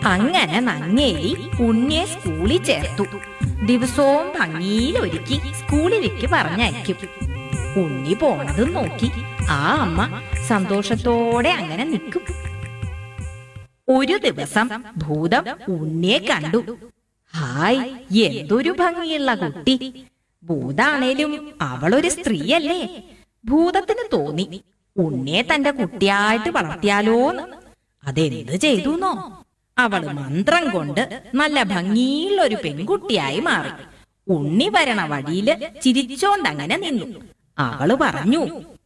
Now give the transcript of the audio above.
അങ്ങനെ നങ്ങേലി ഉണ്ണിയെ സ്കൂളിൽ ചേർത്തു ദിവസവും ഭംഗിയിൽ ഒരുക്കി സ്കൂളിലേക്ക് പറഞ്ഞയക്കും ഉണ്ണി പോണതും നോക്കി ആ അമ്മ സന്തോഷത്തോടെ അങ്ങനെ നിൽക്കും ഒരു ദിവസം ഭൂതം ഉണ്ണിയെ കണ്ടു ഹായ് എന്തൊരു ഭംഗിയുള്ള കുട്ടി ഭൂതാണേലും അവളൊരു സ്ത്രീയല്ലേ ഭൂതത്തിന് തോന്നി ഉണ്ണിയെ തന്റെ കുട്ടിയായിട്ട് വളർത്തിയാലോന്ന് അതെന്ത് ചെയ്തുന്നോ അവള് മന്ത്രം കൊണ്ട് നല്ല ഭംഗിയുള്ള ഒരു പെൺകുട്ടിയായി മാറി ഉണ്ണി വരണ വഴിയില് ചിരിച്ചോണ്ടങ്ങനെ നിന്നു അവള് പറഞ്ഞു